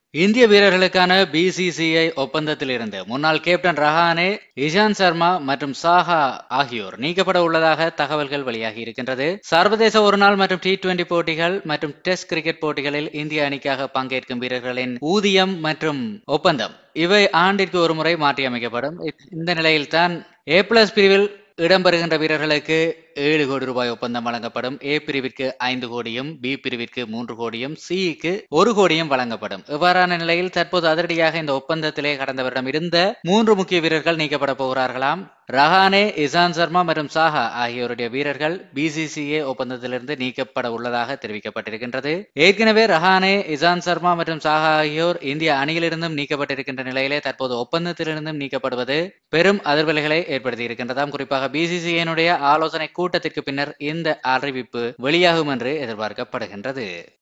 இந்திய வீரர்களுக்கான பிசிசிஐ ஒப்பந்தத்திலிருந்து முன்னாள் கேப்டன் ரஹானே இஷாந்த் சர்மா மற்றும் சாஹா ஆகியோர் நீக்கப்பட உள்ளதாக தகவல்கள் வெளியாகி இருக்கின்றது சர்வதேச ஒருநாள் மற்றும் டி டுவெண்டி போட்டிகள் மற்றும் டெஸ்ட் கிரிக்கெட் போட்டிகளில் இந்திய அணிக்காக பங்கேற்கும் வீரர்களின் ஊதியம் மற்றும் ஒப்பந்தம் இவை ஆண்டிற்கு ஒரு முறை மாற்றியமைக்கப்படும் இந்த நிலையில்தான் ஏ பிளஸ் பிரிவில் இடம்பெறுகின்ற வீரர்களுக்கு ஏழு கோடி ரூபாய் ஒப்பந்தம் வழங்கப்படும் ஏ பிரிவிற்கு ஐந்து கோடியும் பி பிரிவிற்கு மூன்று கோடியும் சிக்கு ஒரு கோடியும் வழங்கப்படும் இவ்வாறான நிலையில் தற்போது அதிரடியாக இந்த ஒப்பந்தத்திலே கடந்த வருடம் இருந்த மூன்று முக்கிய வீரர்கள் நீக்கப்பட போகிறார்களாம் ரஹானே இசான் சர்மா மற்றும் சாஹா ஆகியோருடைய வீரர்கள் பிசிசிஏ ஒப்பந்தத்திலிருந்து நீக்கப்பட உள்ளதாக தெரிவிக்கப்பட்டிருக்கின்றது ஏற்கனவே ரஹானே இசான் சர்மா மற்றும் சாஹா ஆகியோர் இந்திய அணியிலிருந்தும் நீக்கப்பட்டிருக்கின்ற நிலையிலே தற்போது ஒப்பந்தத்திலிருந்தும் நீக்கப்படுவது பெரும் அதிர்வலைகளை ஏற்படுத்தி இருக்கின்றதாம் குறிப்பாக பிசிசிஐனுடைய ஆலோசனை கூட்டத்திற்கு பின்னர் இந்த அறிவிப்பு வெளியாகும் என்று எதிர்பார்க்கப்படுகின்றது